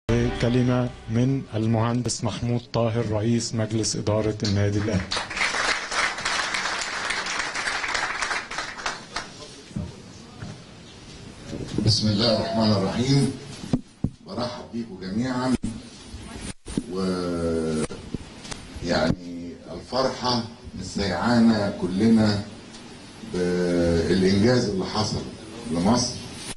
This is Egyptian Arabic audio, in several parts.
كلمة من المهندس محمود طاهر رئيس مجلس إدارة النادي الأهلي بسم الله الرحمن الرحيم برحب بيكم جميعا و يعني الفرحة مستيعانا كلنا بالإنجاز اللي حصل لمصر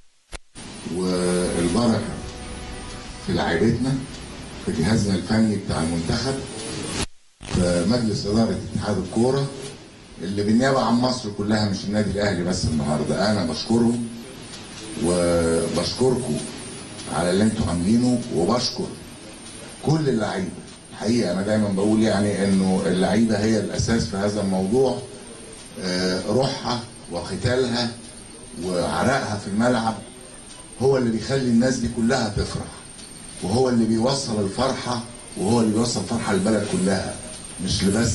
والبركة في لعيبتنا في جهازنا الفني بتاع المنتخب في مجلس إدارة اتحاد الكورة اللي بالنيابة عن مصر كلها مش النادي الأهلي بس النهاردة أنا بشكرهم وبشكركم على اللي انتوا عاملينه وبشكر كل اللعيبه الحقيقه انا دايما بقول يعني انه اللعيبه هي الاساس في هذا الموضوع آه، روحها وقتالها وعرقها في الملعب هو اللي بيخلي الناس دي كلها تفرح وهو اللي بيوصل الفرحه وهو اللي بيوصل فرحه البلد كلها مش لبس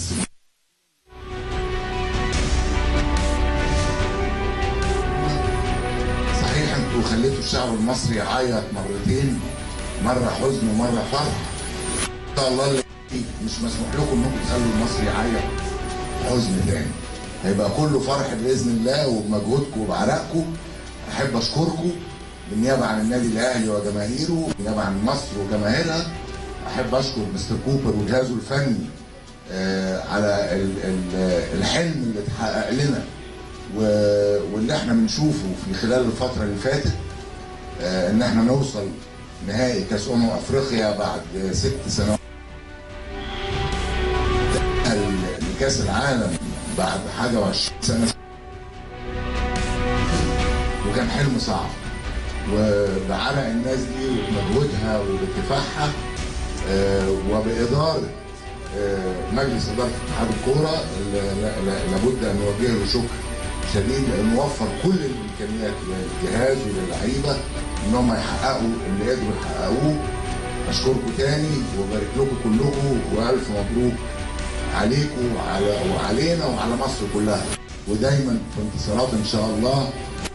صحيح انتوا خليتوا الشعب المصري يعيط مرتين مره حزن ومره فرح ان شاء الله اللي مش مسموح لكم انكم تخلوا المصري يعيط حزن تاني هيبقى كله فرح باذن الله وبمجهودكم وبعرقكم احب اشكركم بالنيابه عن النادي الاهلي وجماهيره بالنيابه عن مصر وجماهيرها احب اشكر مستر كوبر وجهازه الفني آه، على ال- ال- الحلم اللي اتحقق لنا و- واللي احنا بنشوفه في خلال الفترة اللي فاتت آه، ان احنا نوصل نهائي كاس امم افريقيا بعد ست سنوات ال- لكاس العالم بعد حاجة وعشرين سنة وكان حلم صعب وبعرق الناس دي وبمجهودها وبكفاحها آه، وبإدارة آه، مجلس إدارة اتحاد الكورة ل- ل- ل- لابد أن نوجه له شكر شديد لأنه وفر كل الإمكانيات للجهاز وللعيبة إنهم يحققوا اللي قدروا يحققوه أشكركم تاني وبارك لكم كلكم وألف مبروك عليكم وعلى وعلينا وعلى مصر كلها ودايما في انتصارات إن شاء الله